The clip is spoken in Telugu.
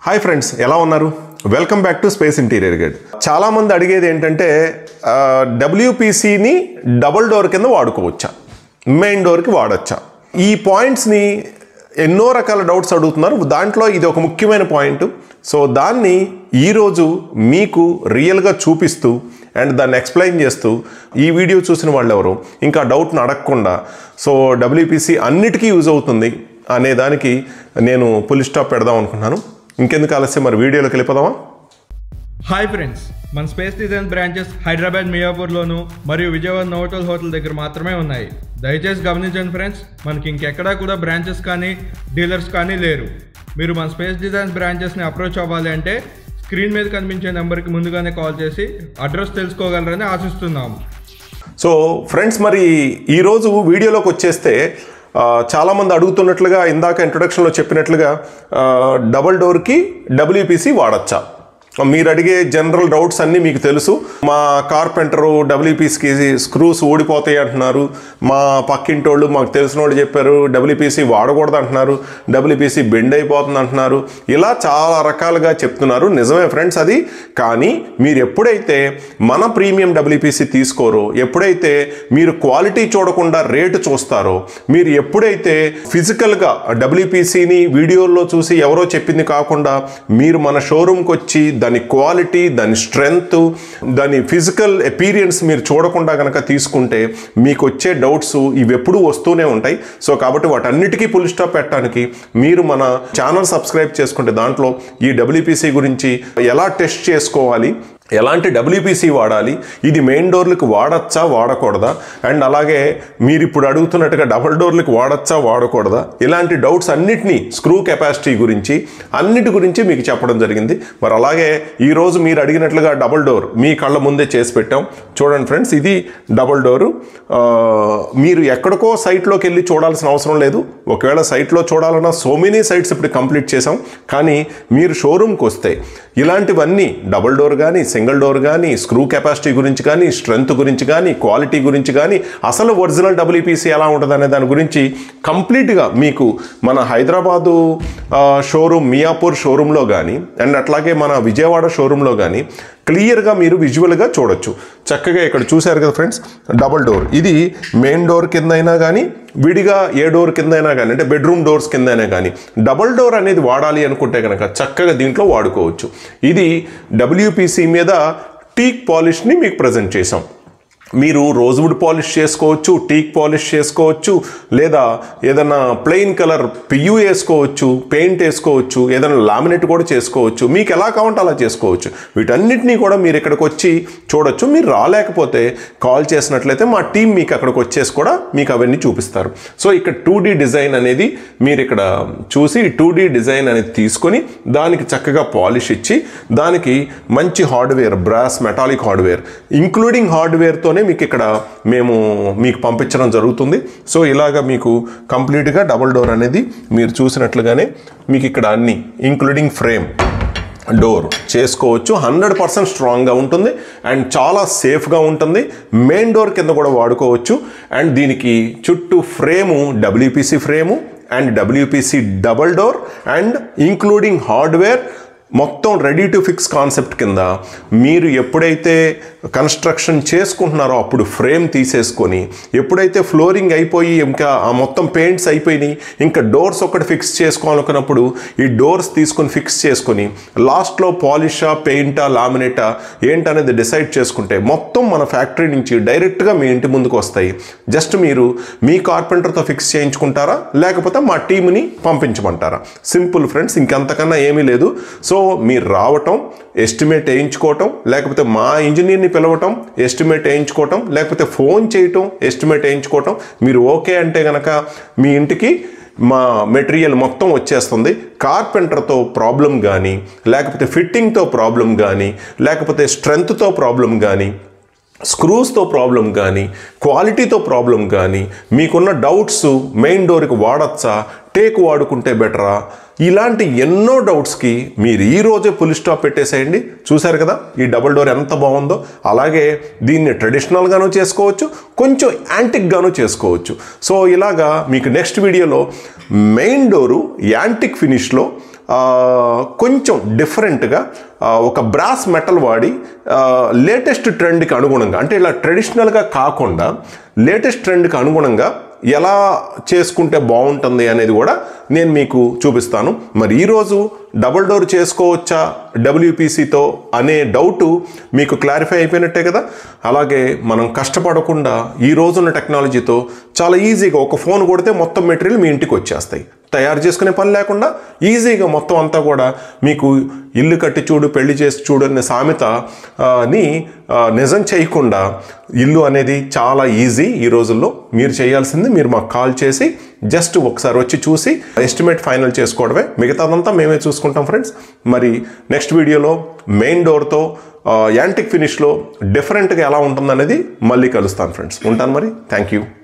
హాయ్ ఫ్రెండ్స్ ఎలా ఉన్నారు welcome back to space interior guide చాలామంది అడిగేది ఏంటంటే డబ్ల్యూపీసీని డబుల్ డోర్ కింద వాడుకోవచ్చా మెయిన్ డోర్కి వాడచ్చా ఈ పాయింట్స్ని ఎన్నో రకాల డౌట్స్ అడుగుతున్నారు దాంట్లో ఇది ఒక ముఖ్యమైన పాయింట్ సో దాన్ని ఈరోజు మీకు రియల్గా చూపిస్తూ అండ్ దాన్ని ఎక్స్ప్లెయిన్ చేస్తూ ఈ వీడియో చూసిన వాళ్ళు ఎవరు ఇంకా డౌట్ను అడగకుండా సో డబ్ల్యూపీసీ అన్నిటికీ యూజ్ అవుతుంది అనే దానికి నేను పులి స్టాప్ పెడదాం అనుకున్నాను ఇంకెందుకు ఆలస్యం మరి వీడియోలోకి వెళ్ళిపోదామా హాయ్ ఫ్రెండ్స్ మన స్పేస్ డిజైన్ బ్రాంచెస్ హైదరాబాద్ మియాపూర్లోను మరియు విజయవాడ నోటల్ హోటల్ దగ్గర మాత్రమే ఉన్నాయి దయచేసి గమనించండి ఫ్రెండ్స్ మనకి ఇంకెక్కడా కూడా బ్రాంచెస్ కానీ డీలర్స్ కానీ లేరు మీరు మన స్పేస్ డిజైన్ బ్రాంచెస్ని అప్రోచ్ అవ్వాలి అంటే స్క్రీన్ మీద కనిపించే నెంబర్కి ముందుగానే కాల్ చేసి అడ్రస్ తెలుసుకోగలరని ఆశిస్తున్నాము సో ఫ్రెండ్స్ మరి ఈరోజు వీడియోలోకి వచ్చేస్తే ఆ, చాలామంది అడుగుతున్నట్లుగా ఇందాక ఇంట్రొడక్షన్లో చెప్పినట్లుగా ఆ, డబుల్ డోర్కి డబ్ల్యూపీసీ వాడచ్చా మీరు అడిగే జనరల్ డౌట్స్ అన్నీ మీకు తెలుసు మా కార్పెంటరు డబ్ల్యూపీసీకి స్క్రూస్ ఊడిపోతాయి అంటున్నారు మా పక్కింటోళ్ళు మాకు తెలిసిన వాళ్ళు చెప్పారు డబ్ల్యూపీసీ వాడకూడదు అంటున్నారు డబ్ల్యూపీసీ బెండ్ అయిపోతుంది అంటున్నారు ఇలా చాలా రకాలుగా చెప్తున్నారు నిజమే ఫ్రెండ్స్ అది కానీ మీరు ఎప్పుడైతే మన ప్రీమియం డబ్ల్యూపీసీ తీసుకోరో ఎప్పుడైతే మీరు క్వాలిటీ చూడకుండా రేటు చూస్తారో మీరు ఎప్పుడైతే ఫిజికల్గా డబ్ల్యూపీసీని వీడియోల్లో చూసి ఎవరో చెప్పింది కాకుండా మీరు మన షోరూమ్కి వచ్చి దాని క్వాలిటీ దాని స్ట్రెంగ్త్ దాని ఫిజికల్ ఎపీరియన్స్ మీరు చూడకుండా కనుక తీసుకుంటే మీకు వచ్చే డౌట్స్ ఇవి ఎప్పుడూ వస్తూనే ఉంటాయి సో కాబట్టి వాటన్నిటికీ పుల్ స్టాప్ పెట్టడానికి మీరు మన ఛానల్ సబ్స్క్రైబ్ చేసుకుంటే దాంట్లో ఈ డబ్ల్యూపీసీ గురించి ఎలా టెస్ట్ చేసుకోవాలి ఎలాంటి డబ్ల్యూపీసీ వాడాలి ఇది మెయిన్ డోర్లకు వాడచ్చా వాడకూడదా అండ్ అలాగే మీరు ఇప్పుడు అడుగుతున్నట్టుగా డబుల్ డోర్లకు వాడచ్చా వాడకూడదా ఇలాంటి డౌట్స్ అన్నిటినీ స్క్రూ కెపాసిటీ గురించి అన్నిటి గురించి మీకు చెప్పడం జరిగింది మరి అలాగే ఈరోజు మీరు అడిగినట్లుగా డబుల్ డోర్ మీ కళ్ళ ముందే చేసి పెట్టాం చూడండి ఫ్రెండ్స్ ఇది డబుల్ డోరు ఆ, మీరు ఎక్కడికో సైట్లోకి వెళ్ళి చూడాల్సిన అవసరం లేదు ఒకవేళ సైట్లో చూడాలన్నా సో మెనీ సైట్స్ ఇప్పుడు కంప్లీట్ చేసాం కానీ మీరు షోరూమ్కి వస్తే ఇలాంటివన్నీ డబుల్ డోర్ కానీ సింగిల్ డోర్ కానీ స్క్రూ కెపాసిటీ గురించి కానీ స్ట్రెంగ్త్ గురించి కానీ క్వాలిటీ గురించి కానీ అసలు ఒరిజినల్ డబ్ల్యూపీసీ ఎలా ఉంటుంది అనే దాని గురించి కంప్లీట్గా మీకు మన హైదరాబాదు ఆ, షోరూమ్ మియాపూర్ షోరూంలో కానీ అండ్ అట్లాగే మన విజయవాడ షోరూంలో కానీ క్లియర్గా మీరు విజువల్గా చూడొచ్చు చక్కగా ఇక్కడ చూశారు కదా ఫ్రెండ్స్ డబుల్ డోర్ ఇది మెయిన్ డోర్ కింద అయినా కానీ విడిగా ఏ డోర్ కింద అయినా కానీ అంటే బెడ్రూమ్ డోర్స్ కింద అయినా కానీ డబుల్ డోర్ అనేది వాడాలి అనుకుంటే కనుక చక్కగా దీంట్లో వాడుకోవచ్చు ఇది డబ్ల్యూపీసీ మీద టీక్ పాలిష్ని మీకు ప్రజెంట్ చేసాం మీరు రోజ్వుడ్ పాలిష్ చేసుకోవచ్చు టీక్ పాలిష్ చేసుకోవచ్చు లేదా ఏదైనా ప్లెయిన్ కలర్ పియు వేసుకోవచ్చు పెయింట్ వేసుకోవచ్చు ఏదైనా లామినేట్ కూడా చేసుకోవచ్చు మీకు ఎలా కావాలంటే అలా చేసుకోవచ్చు వీటన్నిటినీ కూడా మీరు ఇక్కడికి వచ్చి చూడొచ్చు మీరు రాలేకపోతే కాల్ చేసినట్లయితే మా టీం మీకు అక్కడికి వచ్చేసి కూడా మీకు అవన్నీ చూపిస్తారు సో ఇక్కడ టూ డిజైన్ అనేది మీరు ఇక్కడ చూసి టూ డిజైన్ అనేది తీసుకొని దానికి చక్కగా పాలిష్ ఇచ్చి దానికి మంచి hardware brass metallic hardware including హార్డ్వేర్తోనే మీకు ఇక్కడ మేము మీకు పంపించడం జరుగుతుంది సో ఇలాగ మీకు కంప్లీట్గా డబుల్ డోర్ అనేది మీరు చూసినట్లుగానే మీకు ఇక్కడ అన్ని ఇంక్లూడింగ్ ఫ్రేమ్ డోర్ చేసుకోవచ్చు హండ్రెడ్ పర్సెంట్ స్ట్రాంగ్గా ఉంటుంది అండ్ చాలా సేఫ్గా ఉంటుంది మెయిన్ డోర్ కింద కూడా వాడుకోవచ్చు అండ్ దీనికి చుట్టూ frame WPC frame and WPC double door and including hardware మొత్తం రెడీ టు ఫిక్స్ కాన్సెప్ట్ కింద మీరు ఎప్పుడైతే కన్స్ట్రక్షన్ చేసుకుంటున్నారో అప్పుడు ఫ్రేమ్ తీసేసుకొని ఎప్పుడైతే ఫ్లోరింగ్ అయిపోయి ఇంకా ఆ మొత్తం పెయింట్స్ అయిపోయినాయి ఇంకా డోర్స్ ఒకటి ఫిక్స్ చేసుకోవాలనుకున్నప్పుడు ఈ డోర్స్ తీసుకొని ఫిక్స్ చేసుకొని లాస్ట్లో పాలిషా పెయింటా లామినేటా ఏంటనేది డిసైడ్ చేసుకుంటే మొత్తం మన ఫ్యాక్టరీ నుంచి డైరెక్ట్గా మీ ఇంటి ముందుకు వస్తాయి జస్ట్ మీరు మీ కార్పెంటర్తో ఫిక్స్ చేయించుకుంటారా లేకపోతే మా టీంని పంపించమంటారా సింపుల్ ఫ్రెండ్స్ ఇంకంతకన్నా ఏమీ లేదు సో మీరు రావటం ఎస్టిమేట్ వేయించుకోవటం లేకపోతే మా ఇంజనీర్ని పిలవటం ఎస్టిమేట్ వేయించుకోవటం లేకపోతే ఫోన్ చేయటం ఎస్టిమేట్ వేయించుకోవటం మీరు ఓకే అంటే కనుక మీ ఇంటికి మా మెటీరియల్ మొత్తం వచ్చేస్తుంది కార్పెంటర్తో ప్రాబ్లం కానీ లేకపోతే ఫిట్టింగ్తో ప్రాబ్లం కానీ లేకపోతే స్ట్రెంగ్త్తో ప్రాబ్లం కానీ స్క్రూస్తో ప్రాబ్లం కానీ క్వాలిటీతో ప్రాబ్లం కానీ మీకున్న డౌట్స్ మెయిన్ డోర్కి వాడచ్చా టేక్ వాడుకుంటే బెటరా ఇలాంటి ఎన్నో డౌట్స్కి మీరు ఈ రోజే పులి స్టాప్ పెట్టేసేయండి చూశారు కదా ఈ డబుల్ డోర్ ఎంత బాగుందో అలాగే దీన్ని ట్రెడిషనల్గాను చేసుకోవచ్చు కొంచెం యాంటిక్గాను చేసుకోవచ్చు సో ఇలాగా మీకు నెక్స్ట్ వీడియోలో మెయిన్ డోరు యాంటిక్ ఫినిష్లో ఆ, కొంచెం డిఫరెంట్గా ఆ, ఒక బ్రాస్ మెటల్ వాడి లేటెస్ట్ ట్రెండ్కి అనుగుణంగా అంటే ఇలా ట్రెడిషనల్గా కాకుండా లేటెస్ట్ ట్రెండ్కి అనుగుణంగా ఎలా చేసుకుంటే బాగుంటుంది అనేది కూడా నేను మీకు చూపిస్తాను మరి ఈరోజు డబుల్ డోర్ చేసుకోవచ్చా డబ్ల్యూపీసీతో అనే డౌట్ మీకు క్లారిఫై అయిపోయినట్టే కదా అలాగే మనం కష్టపడకుండా ఈ రోజున్న టెక్నాలజీతో చాలా ఈజీగా ఒక ఫోన్ కొడితే మొత్తం మెటీరియల్ మీ ఇంటికి వచ్చేస్తాయి తయారు చేసుకునే పని లేకుండా ఈజీగా మొత్తం అంతా కూడా మీకు ఇల్లు కట్టి చూడు పెళ్లి చేసి చూడు అనే సామెత ఆ, ని ఆ, నిజం చేయకుండా ఇల్లు అనేది చాలా ఈజీ ఈ రోజుల్లో మీరు చేయాల్సింది మీరు మాకు కాల్ చేసి జస్ట్ ఒకసారి వచ్చి చూసి ఎస్టిమేట్ ఫైనల్ చేసుకోవడమే మిగతాదంతా మేమే చూసుకుంటాం ఫ్రెండ్స్ మరి నెక్స్ట్ వీడియోలో మెయిన్ డోర్తో యాంటిక్ ఫినిష్లో డిఫరెంట్గా ఎలా ఉంటుందనేది మళ్ళీ కలుస్తాను ఫ్రెండ్స్ ఉంటాను మరి థ్యాంక్ యూ